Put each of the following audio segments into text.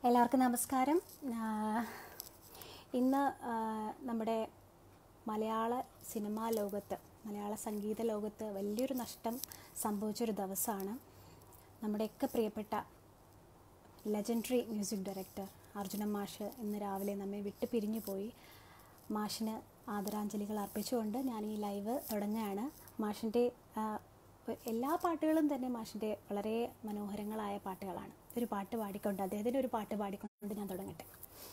എല്ലാവർക്കും നമസ്കാരം ആ, ഇന്ന് ആ, നമ്മുടെ മലയാള സിനിമാ ലോകത്ത് മലയാള സംഗീത ലോകത്ത് വലിയൊരു നഷ്ടം സംഭവിച്ചൊരു ദിവസമാണ് നമ്മുടെയൊക്കെ പ്രിയപ്പെട്ട ലെജൻഡറി മ്യൂസിക് ഡയറക്ടർ അർജുന മാഷ് ഇന്ന് രാവിലെ നമ്മെ വിട്ട് പിരിഞ്ഞു പോയി മാഷിന് ആദരാഞ്ജലികൾ അർപ്പിച്ചുകൊണ്ട് ഞാൻ ഈ ലൈവ് തുടങ്ങുകയാണ് മാഷിൻ്റെ ആ, എല്ലാ പാട്ടുകളും തന്നെ മാഷിൻ്റെ വളരെ മനോഹരങ്ങളായ പാട്ടുകളാണ് ഒരു പാട്ട് പാടിക്കൊണ്ട് അദ്ദേഹത്തിൻ്റെ ഒരു പാട്ട് പാടിക്കൊണ്ട് ഞാൻ തുടങ്ങട്ടെ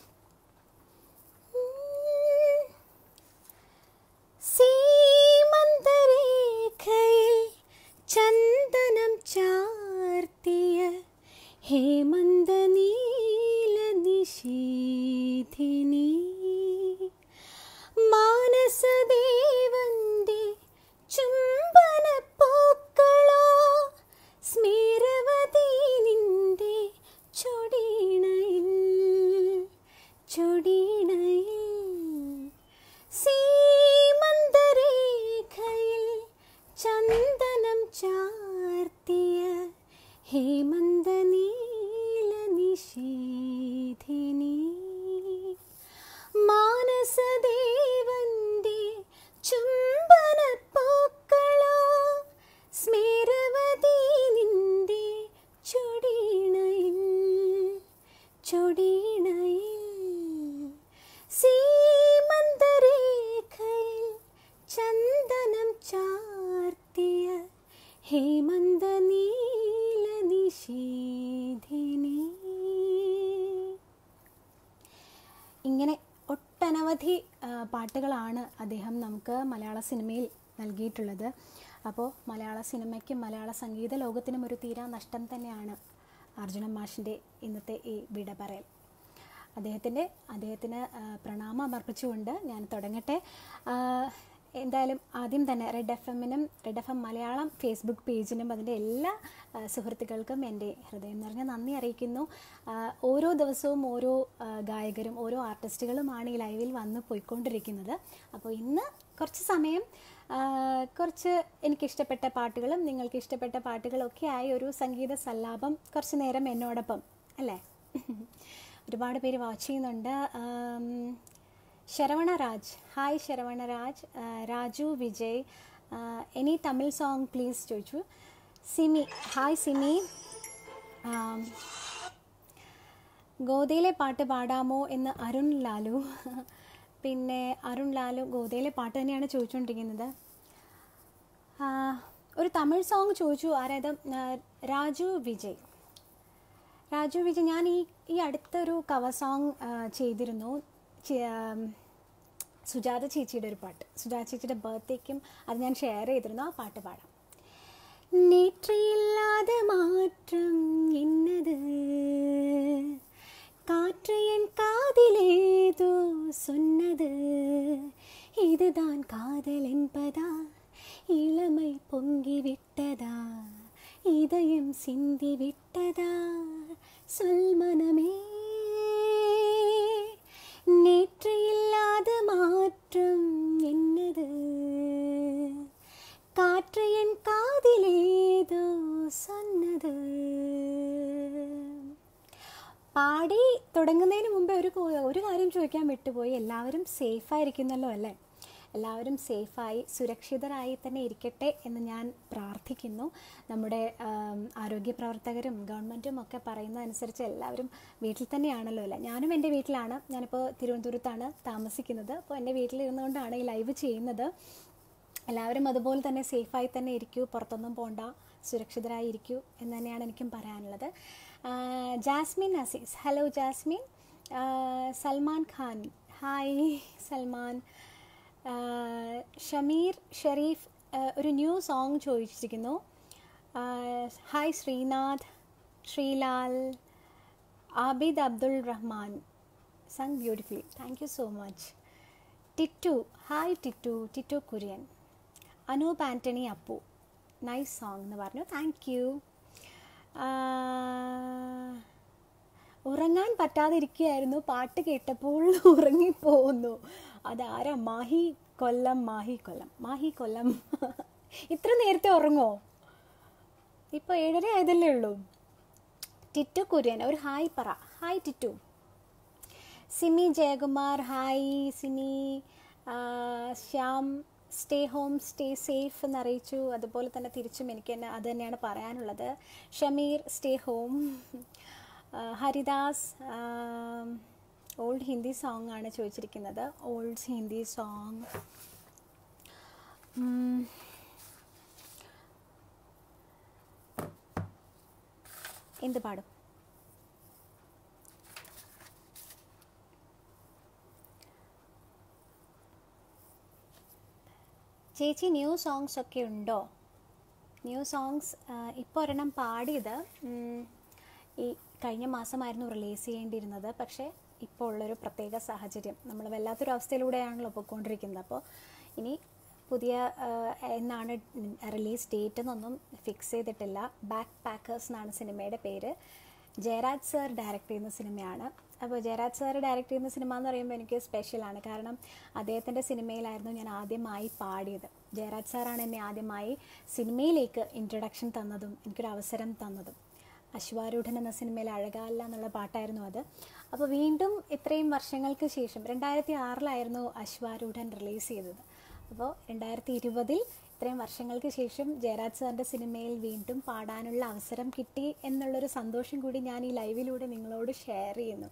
സീമന്തരേഖയിൽ ചന്ദനം ചാർത്തിയ ഹേമന്ത നീല നിശീധിനി മാനസദേവന്റെ ചുംബന പൂക്കളോ സ്മേരവതി നിന്റെ ചൊടിയിണയിൽ ചൊടിയിണയിൽ സീമന്തരേഖയിൽ ചന്ദനം ചാർത്തിയ ഹേമന്ത നീല നിശീധിനി മാനസദേവന്റെ ചുംബന പൂക്കളോ സ്മേരവതി നിന്റെ ചൊടിയിണയിൽ ചൊടിയിണയിൽ സീമന്തരേഖയിൽ ചന്ദനം ചാർത്തിയ ഹേമന്ത നീല നിശീധിനി ഇങ്ങനെ ഒട്ടനവധി ആ, പാട്ടുകളാണ് അദ്ദേഹം നമുക്ക് മലയാള സിനിമയിൽ നൽകിയിട്ടുള്ളത് അപ്പോൾ മലയാള സിനിമയ്ക്കും മലയാള സംഗീത ലോകത്തിനും ഒരു തീരാ നഷ്ടം തന്നെയാണ് അർജുന മാഷിൻ്റെ ഇന്നത്തെ ഈ വിട പറയൽ അദ്ദേഹത്തിൻ്റെ അദ്ദേഹത്തിന് ആ, പ്രണാമം അർപ്പിച്ചുകൊണ്ട് ഞാൻ തുടങ്ങട്ടെ ആ, എന്തായാലും ആദ്യം തന്നെ റെഡ് എഫ് എമ്മിനും Red F M Malayalam Facebook പേജിനും അതിൻ്റെ എല്ലാ ആ, സുഹൃത്തുക്കൾക്കും എൻ്റെ ഹൃദയം നിറഞ്ഞ നന്ദി അറിയിക്കുന്നു ആ, ഓരോ ദിവസവും ഓരോ ആ, ഗായകരും ഓരോ ആർട്ടിസ്റ്റുകളുമാണ് ഈ ലൈവിൽ വന്ന് പോയിക്കൊണ്ടിരിക്കുന്നത് അപ്പോൾ ഇന്ന് കുറച്ച് സമയം ആ, കുറച്ച് എനിക്കിഷ്ടപ്പെട്ട പാട്ടുകളും നിങ്ങൾക്ക് ഇഷ്ടപ്പെട്ട പാട്ടുകളൊക്കെ ആയി ഒരു സംഗീത സല്ലാപം കുറച്ച് നേരം എന്നോടൊപ്പം അല്ലേ ഒരുപാട് പേര് വാച്ച് ചെയ്യുന്നുണ്ട് ആം, ശരവണ രാജ് ഹായ് ശരവണ രാജ് ആ, Raju Vijay any Tamil song please ചോദിച്ചു സിമി ഹായ് സിമി ആം, ഗോതയിലെ പാട്ട് പാടാമോ എന്ന് അരുൺ ലാലു പിന്നെ അരുൺ ലാലു ഗോതയിലെ പാട്ട് തന്നെയാണ് ചോദിച്ചുകൊണ്ടിരിക്കുന്നത് ആ, ഒരു തമിഴ് സോങ് ചോദിച്ചു ആരായത് ആ, രാജു വിജയ് രാജു വിജയ് ഞാൻ ഈ ഈ അടുത്തൊരു കവർ സോങ് ചെയ്തിരുന്നു ചെ- ആം, സുജാത ചേച്ചിയുടെ ഒരു പാട്ട് സുജാത ചേച്ചിയുടെ ബർത്ത്ഡേക്കും അത് ഞാൻ ഷെയർ ചെയ്തിരുന്നു ആ പാട്ട് പാടാം நேற்று இல்லாத மாற்றம் என்னது காற்று என் காதிலேதோ சொன்னது இதுதான் காதல் என்பதா இளமை பொங்கி விட்டதா இதயம் சிந்தி விட்டதா சொல் மனமே நேற்று இல்லாத மாற்றம் என்னது കാറ്റ് എൻ കാതിലേതോ സന്നത് പാടി തുടങ്ങുന്നതിന് മുമ്പേ ഒരു കോ- ഒരു കാര്യം ചോദിക്കാൻ വിട്ടുപോയി എല്ലാവരും സേഫായിരിക്കുന്നല്ലോ അല്ലേ എല്ലാവരും സേഫായി സുരക്ഷിതരായി തന്നെ ഇരിക്കട്ടെ എന്ന് ഞാൻ പ്രാർത്ഥിക്കുന്നു നമ്മുടെ ആം, ആരോഗ്യ പ്രവർത്തകരും ഗവൺമെൻറ്റും ഒക്കെ പറയുന്നതനുസരിച്ച് എല്ലാവരും വീട്ടിൽ തന്നെയാണല്ലോ അല്ലേ ഞാനും എൻ്റെ വീട്ടിലാണ് ഞാനിപ്പോൾ തിരുവനന്തപുരത്താണ് താമസിക്കുന്നത് അപ്പോൾ എൻ്റെ വീട്ടിലിരുന്നുകൊണ്ടാണ് ഈ ലൈവ് ചെയ്യുന്നത് എല്ലാവരും അതുപോലെ തന്നെ സേഫായി തന്നെ ഇരിക്കൂ പുറത്തൊന്നും പോണ്ട സുരക്ഷിതരായി ഇരിക്കൂ എന്ന് തന്നെയാണ് എനിക്കും പറയാനുള്ളത് ആ, ജാസ്മിൻ അസീസ് ഹലോ ജാസ്മിൻ ആ, സൽമാൻ ഖാൻ ഹായ് സൽമാൻ ആ, ഷമീർ ഷെരീഫ് ആ, ഒരു ന്യൂ സോങ് ചോദിച്ചിരിക്കുന്നു ആ, hi Sreenath Sreelal Abid Abdul Rahman sang beautifully thank you so much Tittu hi Tittu Tittu Kurian Anoop Antony Appu nice song എന്ന് പറഞ്ഞു താങ്ക് യു ഉറങ്ങാൻ പറ്റാതിരിക്കുകയായിരുന്നു പാട്ട് കേട്ടപ്പോൾ ഉറങ്ങിപ്പോകുന്നു അതാരാ മാഹി കൊല്ലം മാഹി കൊല്ലം മാഹി കൊല്ലം ഇത്ര നേരത്തെ ഉറങ്ങോ ഇപ്പോൾ ഏഴര ആയതല്ലേ ഉള്ളൂ ടിറ്റു കുര്യൻ ഒരു ഹായ് പറ ഹായ് ടിറ്റു സിമി ജയകുമാർ ഹായ് സിമി ആ, Shyam stay home stay safe എന്ന് അറിയിച്ചു അതുപോലെ തന്നെ തിരിച്ചും എനിക്ക് തന്നെ അത് തന്നെയാണ് പറയാനുള്ളത് Shameer stay home Haridas old Hindi song ആണ് ചോദിച്ചിരിക്കുന്നത് ഓൾഡ് ഹിന്ദി സോങ് എന്ത് പാടും ചേച്ചി ന്യൂ സോങ്സ് ഒക്കെ ഉണ്ടോ ന്യൂ സോങ്സ് ഇപ്പോൾ ഒരെണ്ണം പാടിയത് ഉം, ഈ കഴിഞ്ഞ മാസമായിരുന്നു റിലീസ് ചെയ്യേണ്ടിയിരുന്നത് പക്ഷേ ഇപ്പോൾ ഉള്ളൊരു പ്രത്യേക സാഹചര്യം നമ്മൾ വല്ലാത്തൊരു അവസ്ഥയിലൂടെയാണല്ലോ പോയിക്കൊണ്ടിരിക്കുന്നത് അപ്പോൾ ഇനി പുതിയ ആ, എന്നാണ് റിലീസ് ഡേറ്റ് എന്നൊന്നും ഫിക്സ് ചെയ്തിട്ടില്ല ബാക്ക് പാക്കേഴ്സ് എന്നാണ് സിനിമയുടെ പേര് ജയരാജ് സാർ ഡയറക്റ്റ് ചെയ്യുന്ന സിനിമയാണ് അപ്പോൾ ജയരാജ് സാർ ഡയറക്റ്റ് ചെയ്യുന്ന സിനിമ എന്ന് പറയുമ്പോൾ എനിക്ക് സ്പെഷ്യലാണ് കാരണം അദ്ദേഹത്തിൻ്റെ സിനിമയിലായിരുന്നു ഞാൻ ആദ്യമായി പാടിയത് ജയരാജ് സാറാണ് എന്നെ ആദ്യമായി സിനിമയിലേക്ക് ഇൻട്രൊഡക്ഷൻ തന്നതും എനിക്കൊരു അവസരം തന്നതും അശ്വാരൂഢൻ എന്ന സിനിമയിൽ അഴകാല്ല എന്നുള്ള പാട്ടായിരുന്നു അത് അപ്പോൾ വീണ്ടും ഇത്രയും വർഷങ്ങൾക്ക് ശേഷം രണ്ടായിരത്തി ആറിലായിരുന്നു അശ്വാരൂഢൻ റിലീസ് ചെയ്തത് അപ്പോൾ രണ്ടായിരത്തി ഇരുപതിൽ ഇത്രയും വർഷങ്ങൾക്ക് ശേഷം ജയരാജ് സാറിൻ്റെ സിനിമയിൽ വീണ്ടും പാടാനുള്ള അവസരം കിട്ടി എന്നുള്ളൊരു സന്തോഷം കൂടി ഞാൻ ഈ ലൈവിലൂടെ നിങ്ങളോട് ഷെയർ ചെയ്യുന്നു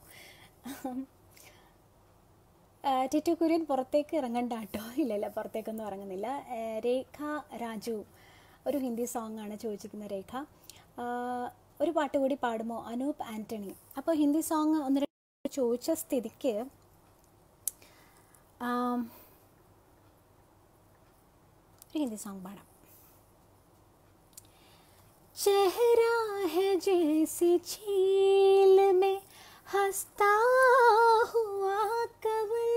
ആ, ടിറ്റു കുര്യൻ പുറത്തേക്ക് ഇറങ്ങണ്ട കേട്ടോ ഇല്ല ഇല്ല പുറത്തേക്കൊന്നും ഇറങ്ങുന്നില്ല ആ, രേഖ രാജു ഒരു ഹിന്ദി സോങ് ആണ് ചോദിച്ചിരിക്കുന്ന രേഖ ആ, ഒരു പാട്ട് കൂടി പാടുമോ അനൂപ് ആൻ്റണി അപ്പോൾ ഹിന്ദി സോങ് ഒന്ന് രണ്ട് ചോദിച്ച സ്ഥിതിക്ക് ആം, ഒരു ഹിന്ദി സോങ് പാടാം चेहरा है जैसे झील में हंसता हुआ कवल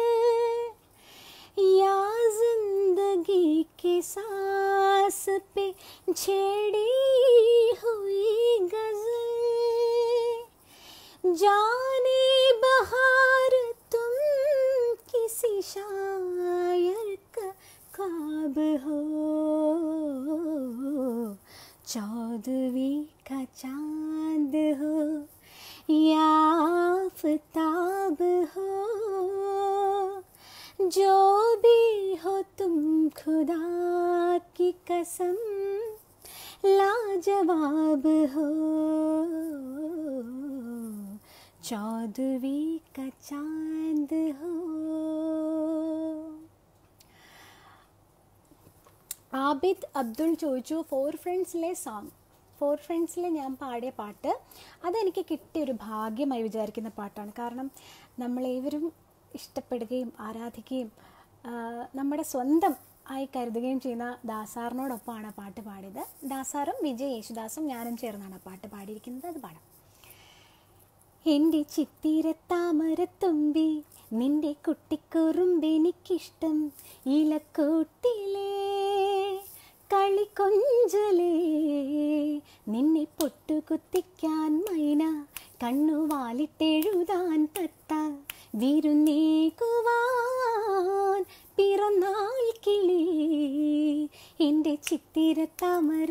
या जिंदगी के सांस पे छेड़ी हुई गजल जाने बहार तुम किसी शायर का ख्वाब हो चौदवी का चांद हो या आफताब हो जो भी हो तुम खुदा की कसम लाजवाब हो चौदवी का चांद हो ആബിദ് അബ്ദുൾ ചോദിച്ചു ഫോർ ഫ്രണ്ട്സിലെ സോങ് ഫോർ ഫ്രണ്ട്സിലെ ഞാൻ പാടിയ പാട്ട് അതെനിക്ക് കിട്ടിയൊരു ഭാഗ്യമായി വിചാരിക്കുന്ന പാട്ടാണ് കാരണം നമ്മളേവരും ഇഷ്ടപ്പെടുകയും ആരാധിക്കുകയും ആ, നമ്മുടെ സ്വന്തം ആയി കരുതുകയും ചെയ്യുന്ന ദാസാറിനോടൊപ്പമാണ് ആ പാട്ട് പാടിയത് ദാസാറും വിജയ് യേശുദാസും ഞാനും ചേർന്നാണ് ആ പാട്ട് പാടിയിരിക്കുന്നത് അത് പാടാം എൻ്റെ ചിത്തിരത്താമരത്തുമ്പി നിന്റെ കുട്ടിക്കുറുമ്പെനിക്കിഷ്ടം ഇലക്കൂട്ടിലേ കളിക്കൊഞ്ചലേ നിന്നെ പൊട്ടുകുത്തിക്കാൻ മൈന കണ്ണുവാലിട്ടെഴുതാൻ തത്ത വിരുന്നേകുവാൻ പിറന്നാൾ കിളി എൻ്റെ ചിത്തിരത്താമര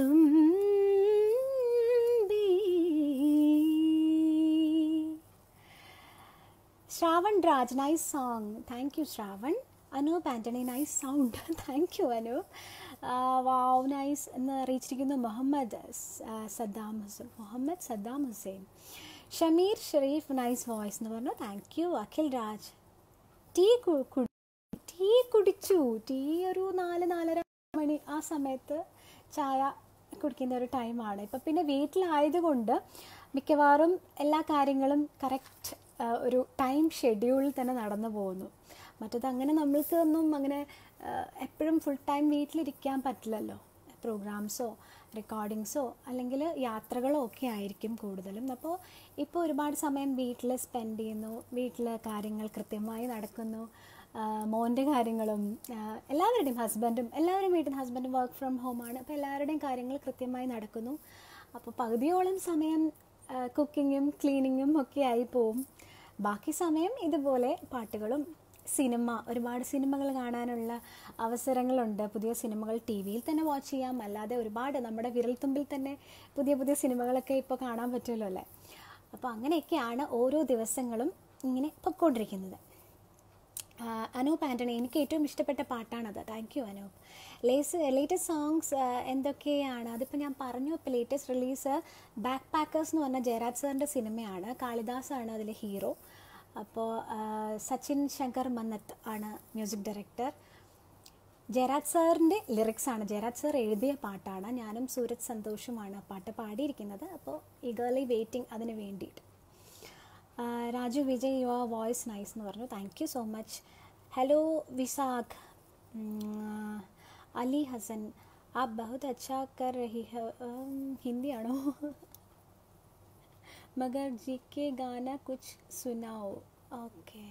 തുമ്പി Shravan Raj nice song thank you Shravan Anoop Antony nice sound thank you Anoop wow nice എന്ന് അറിയിച്ചിരിക്കുന്നു മുഹമ്മദ് സ്- സദ്ദാം ഹുസൈൻ മുഹമ്മദ് സദ്ദാം ഹുസൈൻ ഷമീർ ഷെരീഫ് നൈസ് വോയിസ് എന്ന് പറഞ്ഞു thank you Akhil Raj tea കു- കുടി ടീ കുടിച്ചു ടീ ഒരു നാല് നാലര മണി ആ സമയത്ത് ചായ കുടിക്കുന്ന ഒരു ടൈമാണ് ഇപ്പം പിന്നെ വീട്ടിലായതുകൊണ്ട് മിക്കവാറും എല്ലാ കാര്യങ്ങളും കറക്റ്റ് ഒരു ടൈം ഷെഡ്യൂളിൽ തന്നെ നടന്നു പോകുന്നു മറ്റത് അങ്ങനെ നമ്മൾക്ക് ഒന്നും അങ്ങനെ എപ്പോഴും ഫുൾ ടൈം വീട്ടിലിരിക്കാൻ പറ്റില്ലല്ലോ പ്രോഗ്രാംസോ റെക്കോർഡിങ്സോ അല്ലെങ്കിൽ യാത്രകളോ ഒക്കെ ആയിരിക്കും കൂടുതലും അപ്പോൾ ഇപ്പോൾ ഒരുപാട് സമയം വീട്ടിൽ സ്പെൻഡ് ചെയ്യുന്നു വീട്ടിൽ കാര്യങ്ങൾ കൃത്യമായി നടക്കുന്നു ആഹ് മോൻ്റെ കാര്യങ്ങളും ആഹ് എല്ലാവരുടെയും ഹസ്ബൻഡും എല്ലാവരും വീട്ടിൽ ഹസ്ബൻഡും വർക്ക് ഫ്രം ഹോമാണ് അപ്പോൾ എല്ലാവരുടെയും കാര്യങ്ങൾ കൃത്യമായി നടക്കുന്നു അപ്പോൾ പകുതിയോളം സമയം കുക്കിങ്ങും ക്ലീനിങ്ങും ഒക്കെ ആയി പോവും ബാക്കി സമയം ഇതുപോലെ പാട്ടുകളും സിനിമ ഒരുപാട് സിനിമകൾ കാണാനുള്ള അവസരങ്ങളുണ്ട് പുതിയ സിനിമകൾ ടി വിയിൽ തന്നെ വാച്ച് ചെയ്യാം അല്ലാതെ ഒരുപാട് നമ്മുടെ വിരൽത്തുമ്പിൽ തന്നെ പുതിയ പുതിയ സിനിമകളൊക്കെ ഇപ്പോൾ കാണാൻ പറ്റുമല്ലോ അല്ലേ അപ്പോൾ അങ്ങനെയൊക്കെയാണ് ഓരോ ദിവസങ്ങളും ഇങ്ങനെ പൊയ്ക്കൊണ്ടിരിക്കുന്നത് ആ, അനൂപ് ആൻ്റണി എനിക്ക് ഏറ്റവും ഇഷ്ടപ്പെട്ട പാട്ടാണത് താങ്ക് യു അനൂപ് ലേസ് ലേറ്റസ്റ്റ് സോങ്സ് എന്തൊക്കെയാണ് അതിപ്പോൾ ഞാൻ പറഞ്ഞു ഇപ്പോൾ ലേറ്റസ്റ്റ് റിലീസ് ബാക്ക് പാക്കേഴ്സ് എന്ന് പറഞ്ഞ ജയരാജ് സാറിൻ്റെ സിനിമയാണ് കാളിദാസ് ആണ് അതിലെ ഹീറോ അപ്പോൾ ആ, സച്ചിൻ ശങ്കർ മന്നത്ത് ആണ് മ്യൂസിക് ഡയറക്ടർ ജയരാജ് സാറിൻ്റെ ലിറിക്സ് ആണ് ജയരാജ് സാർ എഴുതിയ പാട്ടാണ് ഞാനും സൂരജ് സന്തോഷുമാണ് ആ പാട്ട് പാടിയിരിക്കുന്നത് അപ്പോൾ ഈഗർലി വെയിറ്റിംഗ് അതിന് വേണ്ടിയിട്ട് ആ, Raju Vijay your voice nice എന്ന് പറഞ്ഞു thank you so much hello Visakh ഉം, അലി ഹസൻ आप बहुत अच्छा कर रही है अम, हिंदी आड़ो मगर जी के गाना कुछ सुनाओ ओके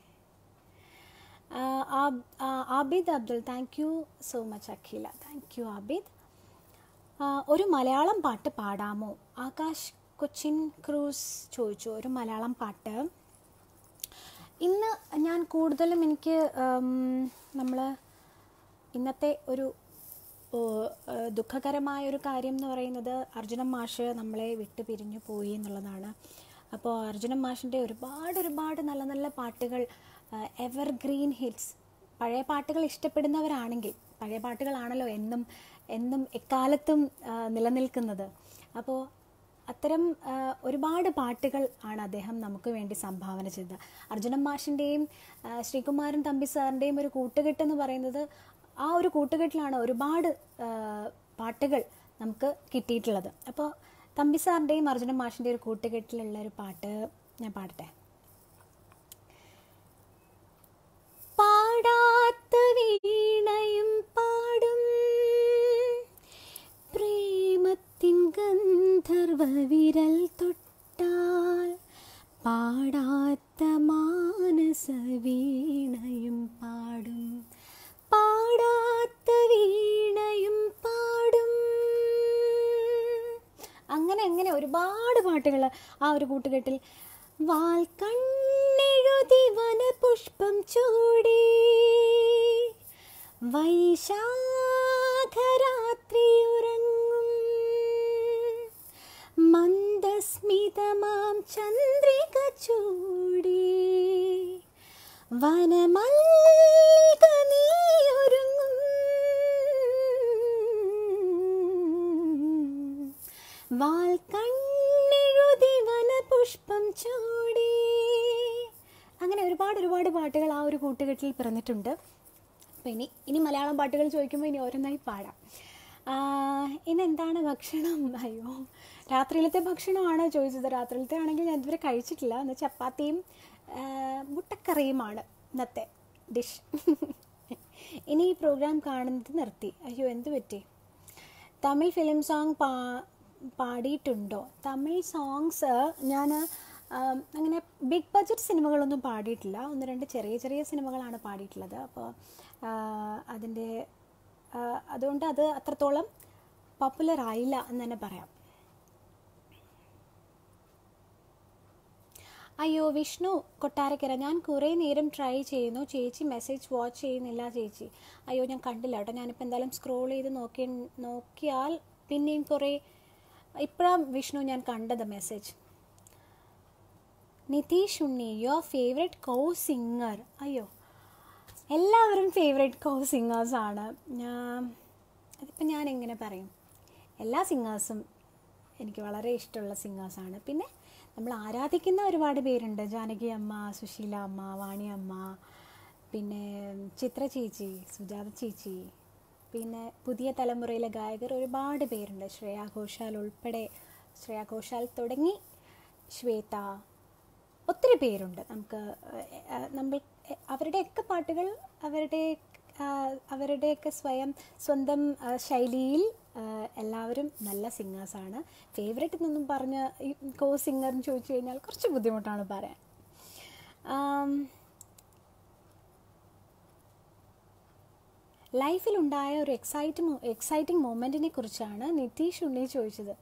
ആബ് Abid Abdul thank you so much Akhila thank you Abid ആ, ഒരു മലയാളം പാട്ട് പാടാമോ ആകാശ് കൊച്ചിൻ ക്രൂസ് ചോദിച്ചു ഒരു മലയാളം പാട്ട് ഇന്ന് ഞാൻ കൂടുതലും എനിക്ക് നമ്മൾ ഇന്നത്തെ ഒരു ഓ, ആ, ദുഃഖകരമായ ഒരു കാര്യം എന്ന് പറയുന്നത് അർജുനൻ മാഷ് നമ്മളെ വിട്ട് പിരിഞ്ഞു പോയി എന്നുള്ളതാണ് അപ്പോൾ അർജുനൻ മാഷിൻ്റെ ഒരുപാട് ഒരുപാട് നല്ല നല്ല പാട്ടുകൾ എവർഗ്രീൻ ഹിറ്റ്സ് പഴയ പാട്ടുകൾ ഇഷ്ടപ്പെടുന്നവരാണെങ്കിൽ പഴയ പാട്ടുകളാണല്ലോ എന്നും എന്നും എക്കാലത്തും ആ, നിലനിൽക്കുന്നത് അപ്പോൾ അത്തരം ആ, ഒരുപാട് പാട്ടുകൾ ആണ് അദ്ദേഹം നമുക്ക് വേണ്ടി സംഭാവന ചെയ്തത് അർജുനൻ മാഷിൻ്റെയും ആ, ശ്രീകുമാരൻ തമ്പി സാറിൻ്റെയും ഒരു കൂട്ടുകെട്ട് എന്ന് പറയുന്നത് ആ ഒരു കൂട്ടുകെട്ടിലാണ് ഒരുപാട് ആ, പാട്ടുകൾ നമുക്ക് കിട്ടിയിട്ടുള്ളത് അപ്പോൾ തമ്പി സാറിൻ്റെയും അർജുനൻ മാഷിൻ്റെയും ഒരു കൂട്ടുകെട്ടിലുള്ള ഒരു പാട്ട് ഞാൻ പാടട്ടെ പാടാത്ത വീണയും പാടും പ്രേമത്തിൻ ഗന്ധർവ വിരൽ തൊട്ടാൽ പാടാത്ത മാനസ വീണയും പാടും പാടാത്ത വീണയും പാടും അങ്ങനെ അങ്ങനെ ഒരുപാട് പാട്ടുകൾ ആ ഒരു കൂട്ടുകെട്ടിൽ വാൽ കണ്ണെഴുതി വനപുഷ്പം ചൂടി വൈശാഖരാത്രി ഉറങ്ങും മന്ദസ്മിതമാം ചന്ദ്രിക ചൂടി വനമല്ലിക നീയൊരുങ്ങും വാൽ കണ്ണെഴുതി വനപുഷ്പം ചൂടി അങ്ങനെ ഒരുപാട് ഒരുപാട് പാട്ടുകൾ ആ ഒരു കൂട്ടുകെട്ടിൽ പിറന്നിട്ടുണ്ട് അപ്പോൾ ഇനി ഇനി മലയാളം പാട്ടുകൾ ചോദിക്കുമ്പോൾ ഇനി ഓരോന്നായി പാടാം ആ, ഇന്ന് എന്താണ് ഭക്ഷണം അയ്യോ രാത്രിയിലത്തെ ഭക്ഷണമാണ് ചോദിച്ചത് രാത്രിയിലത്തെ ആണെങ്കിൽ ഞാൻ ഇതുവരെ കഴിച്ചിട്ടില്ല ഇന്ന് ചപ്പാത്തിയും ആ, മുട്ടക്കറിയുമാണ് ഇന്നത്തെ ഡിഷ് ഇനി ഈ പ്രോഗ്രാം കാണുന്നത് നിർത്തി അയ്യോ എന്ത് പറ്റി തമിഴ് ഫിലിം സോങ് പാ പാടിയിട്ടുണ്ടോ തമിഴ് സോങ്സ് ഞാൻ അങ്ങനെ ബിഗ് ബഡ്ജറ്റ് സിനിമകളൊന്നും പാടിയിട്ടില്ല ഒന്ന് രണ്ട് ചെറിയ ചെറിയ സിനിമകളാണ് പാടിയിട്ടുള്ളത് അപ്പോൾ അതിൻ്റെ ആ, അതുകൊണ്ട് അത് അത്രത്തോളം പോപ്പുലർ ആയില്ല എന്ന് തന്നെ പറയാം അയ്യോ വിഷ്ണു കൊട്ടാരക്കര ഞാൻ കുറേ നേരം ട്രൈ ചെയ്യുന്നു ചേച്ചി മെസ്സേജ് വാച്ച് ചെയ്യുന്നില്ല ചേച്ചി അയ്യോ ഞാൻ കണ്ടില്ല കേട്ടോ ഞാനിപ്പോൾ എന്തായാലും സ്ക്രോൾ ചെയ്ത് നോക്കി നോക്കിയാൽ പിന്നെയും കുറേ ഇപ്പോഴാണ് വിഷ്ണു ഞാൻ കണ്ടത് message Nitheesh Unni your favourite co singer അയ്യോ എല്ലാവരും ഫേവറേറ്റ് കോ സിംഗേഴ്സാണ് ഞാൻ അതിപ്പോൾ ഞാൻ എങ്ങനെ പറയും എല്ലാ സിംഗേഴ്സും എനിക്ക് വളരെ ഇഷ്ടമുള്ള സിംഗേഴ്സാണ് പിന്നെ നമ്മൾ ആരാധിക്കുന്ന ഒരുപാട് പേരുണ്ട് ജാനകി അമ്മ സുശീല അമ്മ വാണി അമ്മ പിന്നെ ചിത്ര ചേച്ചി സുജാത ചേച്ചി പിന്നെ പുതിയ തലമുറയിലെ ഗായകർ ഒരുപാട് പേരുണ്ട് ശ്രേയ ഘോഷാൽ ഉൾപ്പെടെ ശ്രേയ ഘോഷാൽ തുടങ്ങി ശ്വേത ഒത്തിരി പേരുണ്ട് നമുക്ക് ഏഹ്, ഏഹ്, നമ്മൾ ഏഹ്, അവരുടെയൊക്കെ പാട്ടുകൾ അവരുടെ ആഹ്, അവരുടെയൊക്കെ സ്വയം സ്വന്തം ആഹ്, ശൈലിയിൽ ആഹ്, എല്ലാവരും നല്ല സിംഗേഴ്സാണ് ഫേവറേറ്റ് എന്നൊന്നും പറഞ്ഞ് ഈ കോ സിംഗറിന് ചോദിച്ചു കഴിഞ്ഞാൽ കുറച്ച് ബുദ്ധിമുട്ടാണ് പറയാൻ ആം, ലൈഫിലുണ്ടായ ഒരു എക്സൈറ്റിംഗ് എക്സൈറ്റിംഗ് മൊമെൻറ്റിനെ കുറിച്ചാണ് നിതീഷ് ഉണ്ണി ചോദിച്ചത്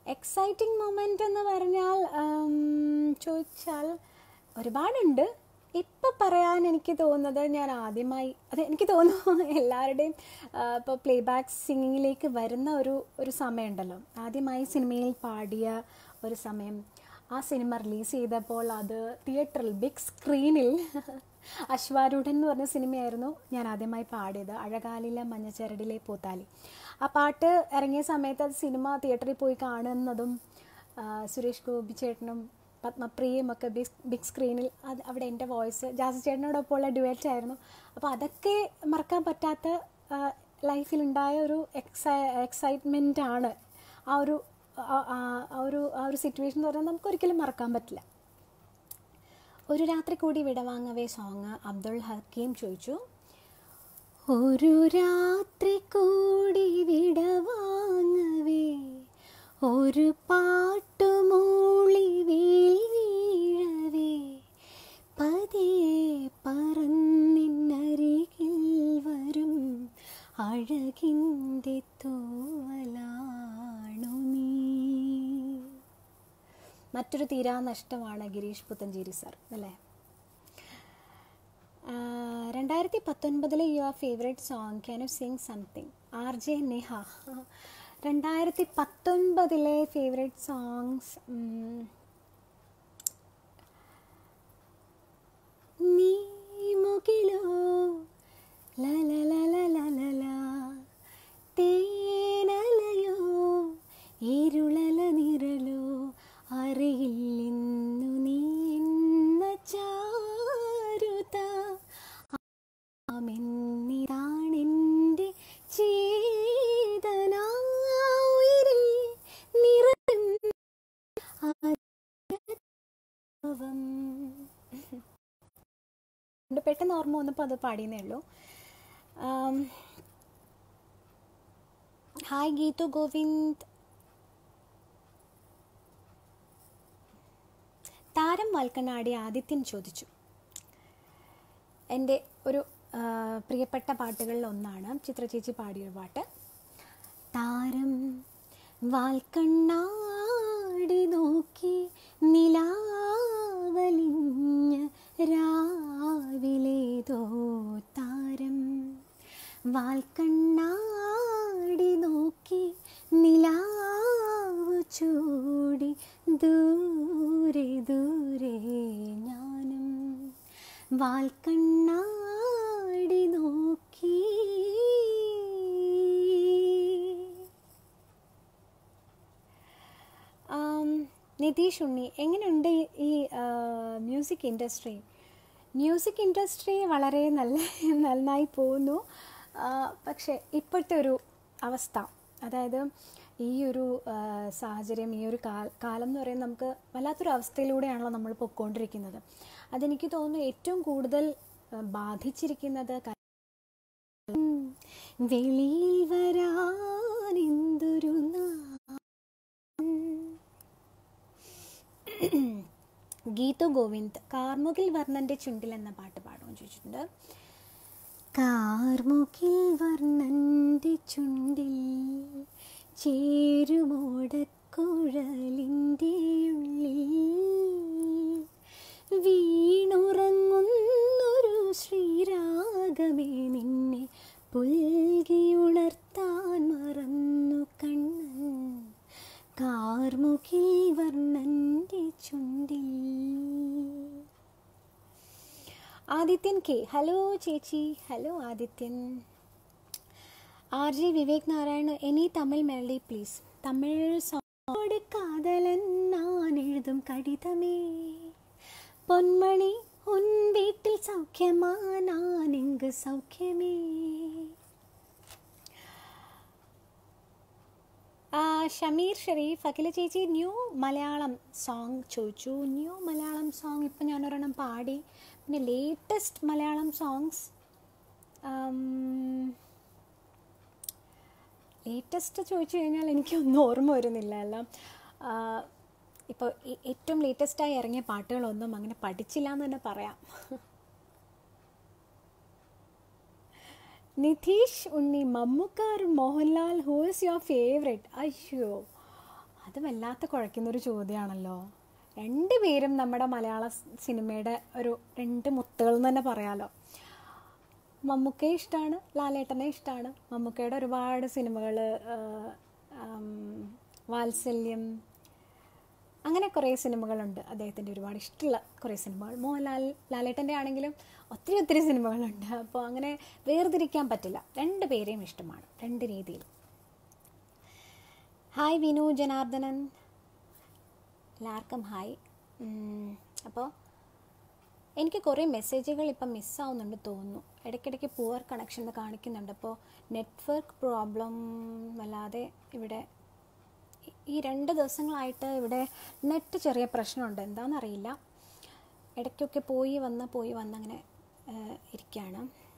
എക്സൈറ്റിംഗ് മൊമെൻ്റ് എന്ന് പറഞ്ഞാൽ ആം, ചോദിച്ചാൽ ഒരുപാടുണ്ട് ഇപ്പം പറയാൻ എനിക്ക് തോന്നുന്നത് ഞാൻ ആദ്യമായി അത് എനിക്ക് തോന്നുന്നു എല്ലാവരുടെയും ഇപ്പോൾ പ്ലേ ബാക്ക് സിംഗിങ്ങിലേക്ക് വരുന്ന ഒരു ഒരു സമയമുണ്ടല്ലോ ആദ്യമായി സിനിമയിൽ പാടിയ ഒരു സമയം ആ സിനിമ റിലീസ് ചെയ്തപ്പോൾ അത് തിയേറ്ററിൽ ബിഗ് സ്ക്രീനിൽ അശ്വാരൂഢൻ എന്ന് പറഞ്ഞ സിനിമയായിരുന്നു ഞാൻ ആദ്യമായി പാടിയത് അഴകാലിലെ മഞ്ഞച്ചരടിലെ പൂത്താലി ആ പാട്ട് ഇറങ്ങിയ സമയത്ത് അത് സിനിമ തിയേറ്ററിൽ പോയി കാണുന്നതും ആ, സുരേഷ് ഗോപി ചേട്ടനും പത്മപ്രിയയും ഒക്കെ ബിഗ് ബിഗ് സ്ക്രീനിൽ അത് അവിടെ എൻ്റെ വോയിസ് ജാസി ചേട്ടനോടൊപ്പമുള്ള ഡ്യുവറ്റ് ആയിരുന്നു അപ്പോൾ അതൊക്കെ മറക്കാൻ പറ്റാത്ത ആ, ലൈഫിലുണ്ടായ ഒരു എക്സൈ എക്സൈറ്റ്മെൻ്റ് ആണ് ആ ഒരു ആ- ആ- ആ ഒരു ആ ഒരു സിറ്റുവേഷൻ എന്ന് പറഞ്ഞാൽ നമുക്ക് ഒരിക്കലും മറക്കാൻ പറ്റില്ല ഒരു രാത്രി കൂടി വിടവാങ്ങവേ സോങ് അബ്ദുൾ ഹക്കീം ചോദിച്ചു ഒരു രാത്രി കൂടി വിടവാങ്ങവേ ഒരു പാട്ടുമൂളി വീഴവേ പതിയെ പറന്നിന്നരികിൽ വരും അഴകിൻ്റെ തൂവലാണു നീ മറ്റൊരു തീരാ നഷ്ടമാണ് ഗിരീഷ് പുത്തഞ്ചേരി സാർ അല്ലേ രണ്ടായിരത്തി പത്തൊൻപതിലെ your favourite song can you sing something R J Neha രണ്ടായിരത്തി പത്തൊൻപതിലെ ഫേവറേറ്റ് സോങ്സ് നീ മുകിലോ ലലലലലലല തേനലയോ ഇരുളല നിരലോ അറിയില്ലെന്നു നീ എന്ന ചാരുത ആമെന്നിതാണെൻ്റെ ചേതന ഉയിരിൽ നിറം ആരവം. ഉണ്ട്. പെട്ടെന്ന് ഓർമ്മ വന്നപ്പോൾ അത് പാടിയെന്നേ ഉള്ളൂ ആം, ഹായ് ഗീതു ഗോവിന്ദ് താരം വൽക്കനാടി ആദിത്യൻ ചോദിച്ചു എൻ്റെ ഒരു ആ, പ്രിയപ്പെട്ട പാട്ടുകളിൽ ഒന്നാണ് ചിത്ര ചേച്ചി പാടിയ ഒരു പാട്ട് താരം വാൽക്കണ്ണാടി നോക്കി നിലാവലിഞ്ഞ രാവിലേതോ താരം വാൽക്കണ്ണാടി നോക്കി നിലാവ് ചൂടി ദൂരെ ദൂരെ ഞാനും വാൽക്കണ്ണാടി നോക്കി ആം, നിതീഷ് ഉണ്ണി എങ്ങനെയുണ്ട് ഈ- ഈ മ്യൂസിക് ഇൻഡസ്ട്രി മ്യൂസിക് ഇൻഡസ്ട്രി വളരെ നല്ല നന്നായി പോകുന്നു ആ, പക്ഷേ ഇപ്പോഴത്തെ ഒരു അവസ്ഥ അതായത് ഈ ഒരു ആ, സാഹചര്യം ഈ ഒരു കാ കാലം എന്ന് പറയുന്നത് നമുക്ക് വല്ലാത്തൊരു അവസ്ഥയിലൂടെയാണല്ലോ നമ്മൾ പൊയ്ക്കൊണ്ടിരിക്കുന്നത് അതെനിക്ക് തോന്നുന്നു ഏറ്റവും കൂടുതൽ ആ, ബാധിച്ചിരിക്കുന്നത് ക- ഉം, വെളിയിൽ വരാൻ എന്തൊരു നാ ഗീതു ഗോവിന്ദ് കാർമുകിൽ വർണ്ണൻ്റെ ചുണ്ടിൽ എന്ന പാട്ട് പാടുമെന്ന് ചോദിച്ചിട്ടുണ്ട് കാർമുകിൽ വർണ്ണൻ്റെ ചുണ്ടിൽ ചേരുമോടക്കുഴലിൻ്റെ ഉള്ളിൽ വീണുറങ്ങുന്നൊരു ശ്രീരാഗമേ നിന്നെ പുൽകിയുണർത്താൻ മറന്നു കണ്ണൻ കാർമുകിൽ വർണ്ണൻ്റെ ചുണ്ടിൽ ആദിത്യൻ കെ ഹലോ ചേച്ചി hello Adithyan R J Vivek Narayana any Tamil melody please Tamil സോട് കാതലൻ நான் எழுதும் கடிதமே பொன்மணி உன் வீட்டில் சௌக்கியமா நான் இங்கு சௌக்கியமே ആ, ഷമീർ ഷെരീഫ് അഖില ചേച്ചി ന്യൂ മലയാളം സോങ് ചോദിച്ചു ന്യൂ മലയാളം സോങ് ഇപ്പം ഞാനൊരെണ്ണം പാടി പിന്നെ ലേറ്റസ്റ്റ് മലയാളം സോങ്സ് ലേറ്റസ്റ്റ് ചോദിച്ചു കഴിഞ്ഞാൽ എനിക്കൊന്നും ഓർമ്മ വരുന്നില്ല എല്ലാം ഇപ്പോൾ ഏറ്റവും ലേറ്റസ്റ്റായി ഇറങ്ങിയ പാട്ടുകളൊന്നും അങ്ങനെ പഠിച്ചില്ല എന്ന് തന്നെ പറയാം നിതീഷ് ഉണ്ണി മമ്മൂക്കാർ Mohanlal who is your favourite അയ്യോ അത് വല്ലാത്ത കുഴയ്ക്കുന്നൊരു ചോദ്യമാണല്ലോ രണ്ട് പേരും നമ്മുടെ മലയാള സ് സിനിമയുടെ ഒരു രണ്ട് മുത്തുകൾ എന്ന് തന്നെ പറയാമല്ലോ മമ്മൂക്കയെ ഇഷ്ടമാണ് ലാലേട്ടനെ ഇഷ്ടമാണ് മമ്മൂക്കയുടെ ഒരുപാട് സിനിമകൾ വാത്സല്യം അങ്ങനെ കുറേ സിനിമകളുണ്ട് അദ്ദേഹത്തിൻ്റെ ഒരുപാട് ഇഷ്ടമുള്ള കുറേ സിനിമകൾ മോഹൻലാൽ ലാലേട്ടൻ്റെ ആണെങ്കിലും ഒത്തിരി ഒത്തിരി സിനിമകളുണ്ട് അപ്പോൾ അങ്ങനെ വേർതിരിക്കാൻ പറ്റില്ല രണ്ട് പേരെയും ഇഷ്ടമാണ് രണ്ട് രീതിയിൽ ഹായ് വിനു ജനാർദ്ദനൻ എല്ലാവർക്കും ഹായ് അപ്പോൾ എനിക്ക് കുറേ മെസ്സേജുകൾ ഇപ്പം മിസ്സാവുന്നുണ്ട് തോന്നുന്നു ഇടയ്ക്കിടയ്ക്ക് പുവർ കണക്ഷൻ എന്ന് കാണിക്കുന്നുണ്ട് അപ്പോൾ നെറ്റ്വർക്ക് പ്രോബ്ലം വല്ലാതെ ഇവിടെ ഈ- ഈ രണ്ട് ദിവസങ്ങളായിട്ട് ഇവിടെ നെറ്റ് ചെറിയ പ്രശ്നമുണ്ട് എന്താണെന്നറിയില്ല ഇടയ്ക്കൊക്കെ പോയി വന്ന് പോയി വന്ന് അങ്ങനെ ഏഹ്, ഇരിക്കുകയാണ്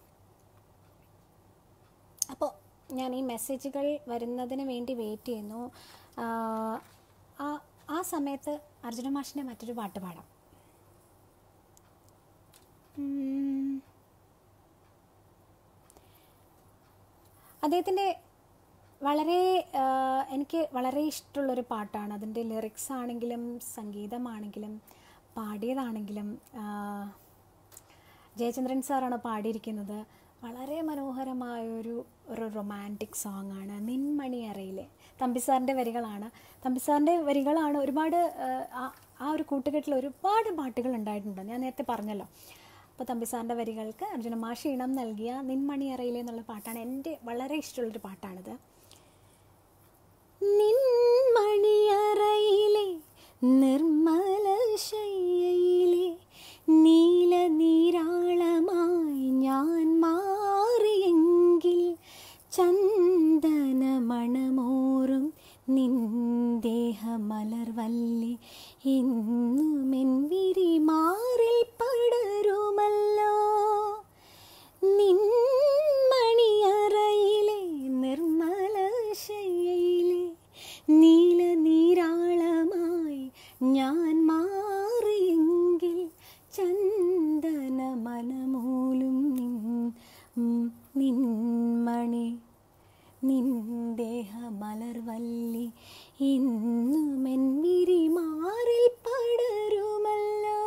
അപ്പോൾ ഞാൻ ഈ മെസ്സേജുകൾ വരുന്നതിന് വേണ്ടി വെയിറ്റ് ചെയ്യുന്നു ആഹ്, ആ ആ സമയത്ത് അർജുന മാഷിൻ്റെ മറ്റൊരു പാട്ട് പാടാം ഉം. അദ്ദേഹത്തിൻ്റെ വളരെ ആഹ്, എനിക്ക് വളരെ ഇഷ്ടമുള്ളൊരു പാട്ടാണ് അതിൻ്റെ ലിറിക്സ് ആണെങ്കിലും സംഗീതമാണെങ്കിലും പാടിയതാണെങ്കിലും ആഹ്, ജയചന്ദ്രൻ സാറാണ് പാടിയിരിക്കുന്നത് വളരെ മനോഹരമായൊരു ഒരു റൊമാൻറ്റിക് സോങ് ആണ് നിൻമണി അറയിലെ തമ്പിസാറിൻ്റെ വരികളാണ് തമ്പിസാറിൻ്റെ വരികളാണ് ഒരുപാട് ആഹ്, ആ- ആ ഒരു കൂട്ടുകെട്ടിൽ ഒരുപാട് പാട്ടുകൾ ഉണ്ടായിട്ടുണ്ട് ഞാൻ നേരത്തെ പറഞ്ഞല്ലോ അപ്പോൾ തമ്പിസാറിൻ്റെ വരികൾക്ക് അർജുന മാഷി ഇണം നൽകിയ നിൻമണി അറയിലെ എന്നുള്ള പാട്ടാണ് എൻ്റെ വളരെ ഇഷ്ടമുള്ളൊരു പാട്ടാണിത് നിൻമണിയറയിലെ നിർമ്മല ശയ്യയിലെ നീല നീരാളമായി ഞാൻ മാറിയെങ്കിൽ ചന്ദന മണമോറും നിന്ദേഹ മലർവല്ലി ഇന്നുമെൻ വിരിമാറിൽ പടരുമല്ലോ നിൻമണിയറയിലെ നിർമ്മല ശയ്യയിലെ നീല നീരാളമായി ഞാൻ മാറിയെങ്കിൽ ചന്ദന മനമൂലും നിൻ ഉം, നിൻമണി നിന്ദേഹ മലർവല്ലി ഇന്നുമെൻ വിരിമാറിൽ പടരുമല്ലോ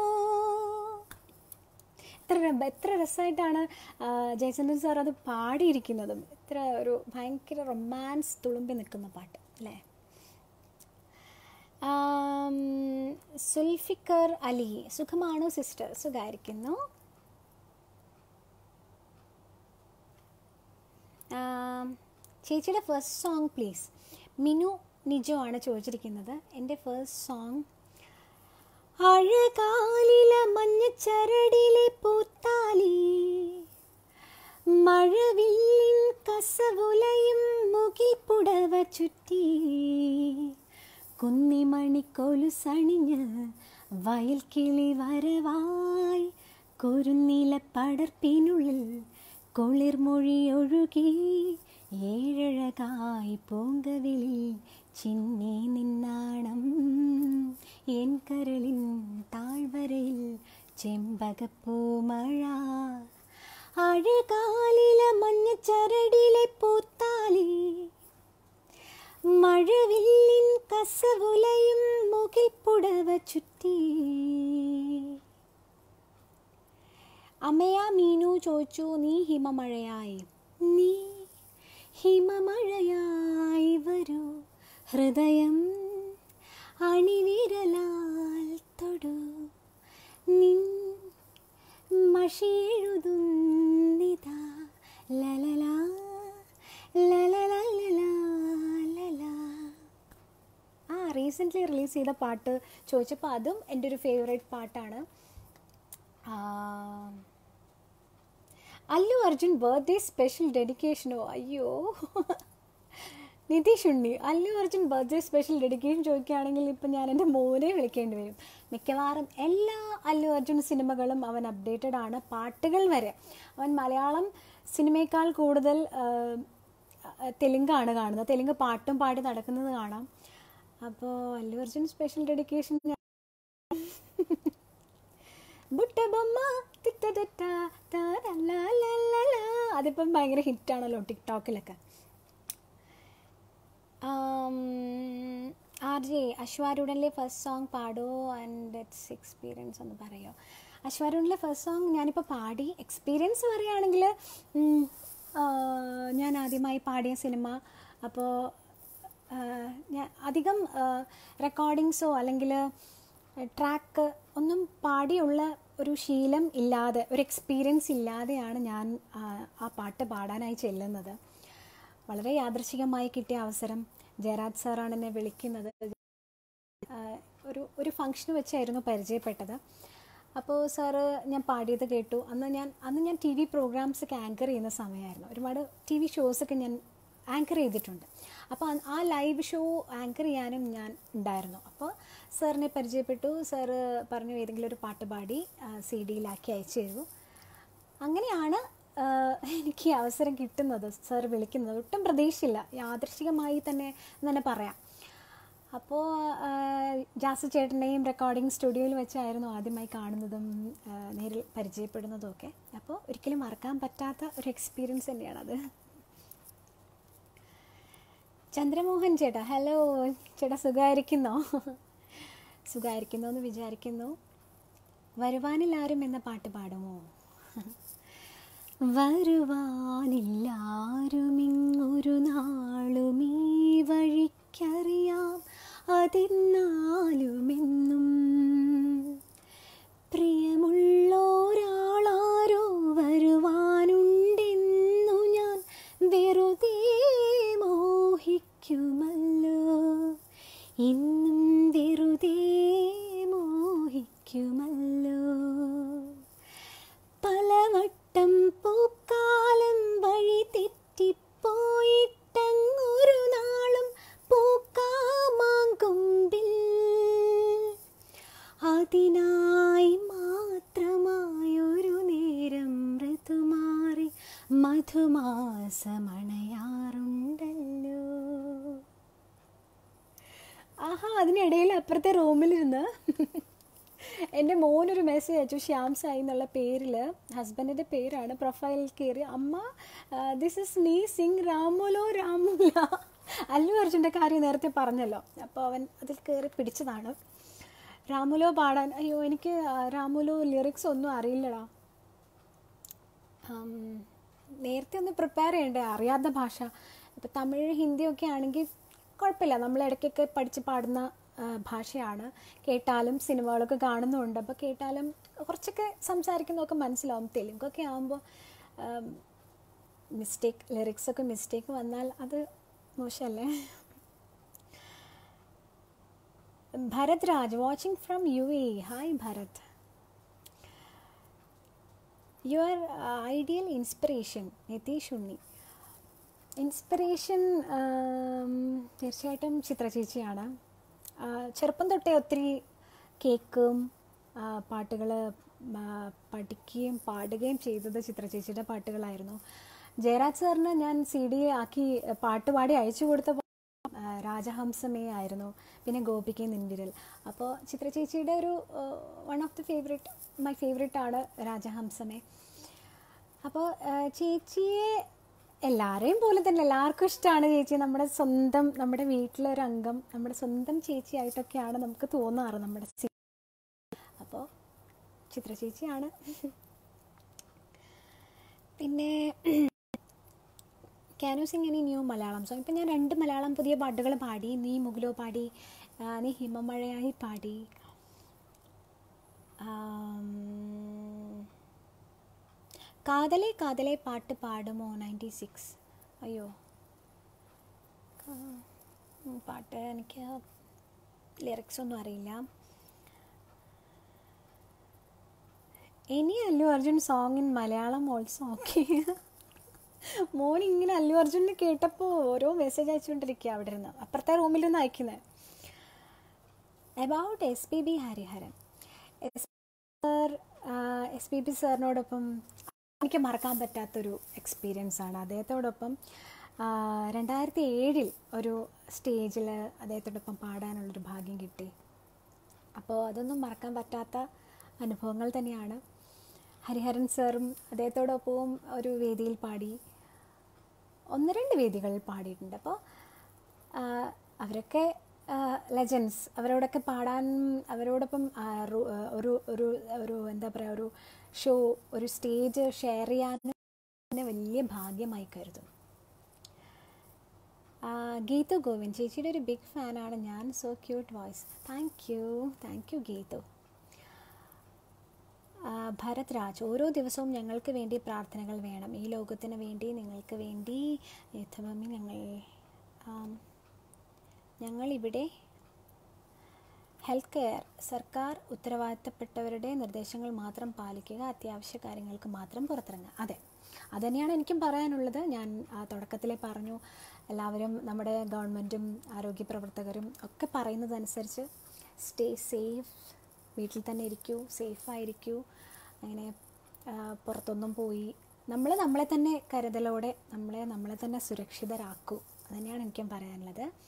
എത്ര ര- എത്ര രസമായിട്ടാണ് ജയചന്ദ്രൻ സാർ അത് പാടിയിരിക്കുന്നതും എത്ര ഒരു ഭയങ്കര റൊമാൻസ് തുളുമ്പി നിൽക്കുന്ന പാട്ട് അല്ലേ ആം, സുൽഫിക്കർ അലി സുഖമാണോ സിസ്റ്റർ സുഖമായിരിക്കുന്നു ആം, ചേച്ചിയുടെ first song please Minu Nijo ആണ് ചോദിച്ചിരിക്കുന്നത് എൻ്റെ ഫസ്റ്റ് സോങ് അഴകാലില മഞ്ഞച്ചരടിലെ പൂത്താലി മഴവില്ലിൻ കസവുലയും മുകിൽ പുടവ ചുറ്റി കുന്നിമണിക്കോലു സണിഞ്ഞ് വയൽ കിളി വരവായി കുരുന്നില പടർപ്പിനുള്ളിൽ കുളിർമൊഴി ഒഴുകി ഏഴഴകായി പൂങ്കവിളിൽ ചിന്നി നിന്നാണം എൻ കരളിൻ താഴ്വരയിൽ ചെമ്പകപ്പൂമഴ അഴകാലില മഞ്ഞച്ചരടിലെ പൂത്താലി മഴവില്ലിൻ കസവുലയും മുകിൽ പുടവ ചുറ്റി അമ്മയ മീനു ചോദിച്ചു നീ ഹിമമഴയായി നീ ഹിമമഴയായി വരൂ ഹൃദയം അണിവിരലാൽ തൊടു നിൻ മഷിയെഴുതുന്നിതാ ലലലാ ലലലാ ആ റീസെൻ്റ്ലി റിലീസ് ചെയ്ത പാട്ട് ചോദിച്ചപ്പോൾ അതും എൻ്റെ ഒരു ഫേവറേറ്റ് പാട്ടാണ് ആ, അല്ലു അർജുൻ ബർത്ത്ഡേ സ്പെഷ്യൽ ഡെഡിക്കേഷനോ അയ്യോ Nitheesh Unni Allu Arjun birthday special dedication ചോദിക്കുകയാണെങ്കിൽ ഇപ്പം ഞാൻ എൻ്റെ മോനെ വിളിക്കേണ്ടി വരും മിക്കവാറും എല്ലാ അല്ലു അർജുൻ സിനിമകളും അവൻ അപ്ഡേറ്റഡ് ആണ് പാട്ടുകൾ വരെ അവൻ മലയാളം സിനിമയേക്കാൾ കൂടുതൽ ആ, തെലുങ്കാണ് കാണുന്നത് തെലുങ്ക് പാട്ടും പാടി നടക്കുന്നത് കാണാം അപ്പോൾ അല്ലു അർജുൻ സ്പെഷ്യൽ ഡെഡിക്കേഷൻ ബുട്ടബൊമ്മ തിറ്റ അതിപ്പം ഭയങ്കര ഹിറ്റാണല്ലോ ടിക്ടോക്കിലൊക്കെ ആം, ആർ ജെ അശ്വാരൂഢനിലെ ഫസ്റ്റ് സോങ് പാടോ ആൻഡ് ഇറ്റ്സ് എക്സ്പീരിയൻസ് ഒന്ന് പറയോ അശ്വാരൂഢനിലെ ഫസ്റ്റ് സോങ് ഞാനിപ്പോൾ പാടി എക്സ്പീരിയൻസ് പറയുകയാണെങ്കിൽ ഉം, ആ, ഞാൻ ആദ്യമായി പാടിയ സിനിമ അപ്പോൾ ഞാൻ അധികം റെക്കോർഡിങ്സോ അല്ലെങ്കിൽ ട്രാക്ക് ഒന്നും പാടിയുള്ള ഒരു ശീലം ഇല്ലാതെ ഒരു എക്സ്പീരിയൻസ് ഇല്ലാതെയാണ് ഞാൻ ആ, ആ പാട്ട് പാടാനായി ചെല്ലുന്നത് വളരെ യാദൃശികമായി കിട്ടിയ അവസരം ജയരാജ് സാറാണ് എന്നെ വിളിക്കുന്നത് ആഹ് ഒരു ഒരു ഫംഗ്ഷന് വെച്ചായിരുന്നു പരിചയപ്പെട്ടത് അപ്പോൾ സാറ് ഞാൻ പാടിയത് കേട്ടു അന്ന് ഞാൻ അന്ന് ഞാൻ ടി വി പ്രോഗ്രാംസ് ഒക്കെ ആങ്കർ ചെയ്യുന്ന സമയമായിരുന്നു ഒരുപാട് ടി വി ഷോസൊക്കെ ഞാൻ ആങ്കർ ചെയ്തിട്ടുണ്ട് അപ്പോൾ ആ- ആ ലൈവ് ഷോ ആങ്കർ ചെയ്യാനും ഞാൻ ഉണ്ടായിരുന്നു അപ്പോൾ സാറിനെ പരിചയപ്പെട്ടു സാറ് പറഞ്ഞു ഏതെങ്കിലും ഒരു പാട്ട് പാടി സി ഡിയിലാക്കി അയച്ചു തരൂ അങ്ങനെയാണ് ആഹ്, എനിക്ക് ഈ അവസരം കിട്ടുന്നത് സാർ വിളിക്കുന്നത് ഒട്ടും പ്രതീക്ഷയില്ല യാദൃശികമായി തന്നെ എന്ന് തന്നെ പറയാം അപ്പോൾ ജാസ് ചേട്ടൻ്റെയും റെക്കോർഡിംഗ് സ്റ്റുഡിയോയിൽ വെച്ചായിരുന്നു ആദ്യമായി കാണുന്നതും ആഹ്, നേരിൽ പരിചയപ്പെടുന്നതും ഒക്കെ അപ്പോൾ ഒരിക്കലും മറക്കാൻ പറ്റാത്ത ഒരു എക്സ്പീരിയൻസ് തന്നെയാണത് ചന്ദ്രമോഹൻ ചേട്ടാ ഹലോ ചേട്ടാ സുഖമായിരിക്കുന്നോ സുഖമായിരിക്കുന്നോ എന്ന് വിചാരിക്കുന്നു വരുവാനില്ലാരും എന്ന പാട്ട് പാടുമോ വരുവാനില്ലാരുമിങ്ങൊരു നാളുമീ വഴിക്കറിയാം അതെന്നാലുമെന്നും പ്രിയമുള്ളോരാളാരോ വരുവാനുണ്ടെന്നു ഞാൻ വെറുതെ മോഹിക്കുമല്ലോ ഇന്നും വെറുതെ മോഹിക്കുമല്ലോ പലവട്ടം പൂക്കാലം വഴി തെറ്റിപ്പോയിട്ടങ്ങൊരു നാളും പൂക്കാമാങ്കൊമ്പിൽ അതിനായി മാത്രമായൊരു നേരം ഋതുമാറി മധുമാസമണയാറുണ്ടല്ലോ ആഹാ അതിനിടയിൽ അപ്പുറത്തെ റൂമിലിരുന്ന് എൻ്റെ മോനൊരു മെസ്സേജ് അയച്ചു ശ്യാം സായി എന്നുള്ള പേരിൽ ഹസ്ബൻഡിൻ്റെ പേരാണ് പ്രൊഫൈലിൽ കയറി അമ്മ this is me sing Ramulo Ramula Allu അർജുൻ്റെ കാര്യം നേരത്തെ പറഞ്ഞല്ലോ അപ്പോൾ അവൻ അതിൽ കയറി പിടിച്ചതാണ് രാമുലോ പാടാൻ അയ്യോ എനിക്ക് ആ, രാമുലോ ലിറിക്സ് ഒന്നും അറിയില്ലടാ ആം, നേരത്തെ ഒന്ന് പ്രിപ്പയർ ചെയ്യണ്ടേ അറിയാത്ത ഭാഷ ഇപ്പോൾ തമിഴ് ഹിന്ദിയൊക്കെ ആണെങ്കിൽ കുഴപ്പമില്ല നമ്മൾ ഇടയ്ക്കൊക്കെ പഠിച്ച് പാടുന്ന ആ, ഭാഷയാണ് കേട്ടാലും സിനിമകളൊക്കെ കാണുന്നുണ്ട് അപ്പോൾ കേട്ടാലും കുറച്ചൊക്കെ സംസാരിക്കുന്നതൊക്കെ മനസ്സിലാവും തെലുങ്കൊക്കെ ആകുമ്പോൾ മിസ്റ്റേക്ക് ലിറിക്സൊക്കെ മിസ്റ്റേക്ക് വന്നാൽ അത് മോശമല്ലേ Bharath Raj watching from U A hi Bharath your ideal inspiration Nitheesh Unni inspiration തീർച്ചയായിട്ടും ചിത്ര ചേച്ചിയാണ് ആ, ചെറുപ്പം തൊട്ടേ ഒത്തിരി കേൾക്കും പാട്ടുകൾ പഠിക്കുകയും പാടുകയും ചെയ്തത് ചിത്ര ചേച്ചിയുടെ പാട്ടുകളായിരുന്നു ജയരാജ് സാറിന് ഞാൻ സി ഡി ആക്കി പാട്ട് പാടി അയച്ചു കൊടുത്തപ്പോൾ ആ, രാജഹംസമേ ആയിരുന്നു പിന്നെ ഗോപിക നിൻവിരൽ അപ്പോൾ ചിത്ര ചേച്ചിയുടെ ഒരു one of the favourite my favourite ആണ് രാജഹംസമേ അപ്പോൾ ചേച്ചിയെ എല്ലാവരെയും പോലെ തന്നെ എല്ലാവർക്കും ഇഷ്ടമാണ് ചേച്ചി നമ്മുടെ സ്വന്തം നമ്മുടെ വീട്ടിലൊരു അംഗം നമ്മുടെ സ്വന്തം ചേച്ചിയായിട്ടൊക്കെയാണ് നമുക്ക് തോന്നാറ് നമ്മുടെ സി അപ്പോൾ ചിത്ര ചേച്ചിയാണ് പിന്നെ can you sing any new Malayalam song ഇപ്പം ഞാൻ രണ്ട് മലയാളം പുതിയ പാട്ടുകൾ പാടി നീ മുഗലോ പാടി ആ, നീ ഹിമമഴയായി പാടി ആം, കാതലെ കാതലെ പാട്ട് പാടുമോ നയൻറ്റി സിക്സ് അയ്യോ കാ- ഉം, പാട്ട് എനിക്ക് ലിറിക്സ് ഒന്നും അറിയില്ല ഇനി Allu Arjun song in Malayalam also okay മോൻ ഇങ്ങനെ അല്ലു അർജുനെ കേട്ടപ്പോൾ ഓരോ മെസ്സേജ് അയച്ചുകൊണ്ടിരിക്കുക അവിടെ ഇരുന്ന് അപ്പുറത്തെ റൂമിൽ നിന്ന് അയക്കുന്നത് about S P B Hariharan S sir S P B സാറിനോടൊപ്പം എനിക്ക് മറക്കാൻ പറ്റാത്തൊരു എക്സ്പീരിയൻസ് ആണ് അദ്ദേഹത്തോടൊപ്പം ആ, രണ്ടായിരത്തി ഏഴിൽ ഒരു സ്റ്റേജിൽ അദ്ദേഹത്തോടൊപ്പം പാടാനുള്ളൊരു ഭാഗ്യം കിട്ടി അപ്പോൾ അതൊന്നും മറക്കാൻ പറ്റാത്ത അനുഭവങ്ങൾ തന്നെയാണ് ഹരിഹരൻ സാറും അദ്ദേഹത്തോടൊപ്പവും ഒരു വേദിയിൽ പാടി ഒന്ന് രണ്ട് വേദികളിൽ പാടിയിട്ടുണ്ട് അപ്പോൾ ആ, അവരൊക്കെ ലെജൻസ് അവരോടൊക്കെ പാടാൻ അവരോടൊപ്പം ആ, റു- ആ, ഒരു ഒരു ഒരു എന്താ പറയുക ഒരു ഷോ ഒരു സ്റ്റേജ് ഷെയർ ചെയ്യാനും എന്നെ വലിയ ഭാഗ്യമായി കരുതും ആ, ഗീതു ഗോവിന്ദ് ചേച്ചിയുടെ ഒരു ബിഗ് ഫാനാണ് ഞാൻ so cute voice thank you thank you Geethu ആ, ഭരത് രാജ് ഓരോ ദിവസവും ഞങ്ങൾക്ക് വേണ്ടി പ്രാർത്ഥനകൾ വേണം ഈ ലോകത്തിന് വേണ്ടി നിങ്ങൾക്ക് വേണ്ടി യഥമമ്മി ഞങ്ങൾ ആം, ഞങ്ങളിവിടെ ഹെൽത്ത് കെയർ സർക്കാർ ഉത്തരവാദിത്തപ്പെട്ടവരുടെ നിർദ്ദേശങ്ങൾ മാത്രം പാലിക്കുക അത്യാവശ്യ കാര്യങ്ങൾക്ക് മാത്രം പുറത്തിറങ്ങുക അതെ അതുതന്നെയാണ് എനിക്കും പറയാനുള്ളത് ഞാൻ ആ, തുടക്കത്തിലേ പറഞ്ഞു എല്ലാവരും നമ്മുടെ ഗവൺമെൻറ്റും ആരോഗ്യ പ്രവർത്തകരും ഒക്കെ പറയുന്നതനുസരിച്ച് സ്റ്റേ സേഫ് വീട്ടിൽ തന്നെ ഇരിക്കൂ സേഫായിരിക്കൂ അങ്ങനെ ആ, പുറത്തൊന്നും പോയി നമ്മൾ നമ്മളെ തന്നെ കരുതലോടെ നമ്മളെ നമ്മളെ തന്നെ സുരക്ഷിതരാക്കൂ അതുതന്നെയാണ് എനിക്കും പറയാനുള്ളത്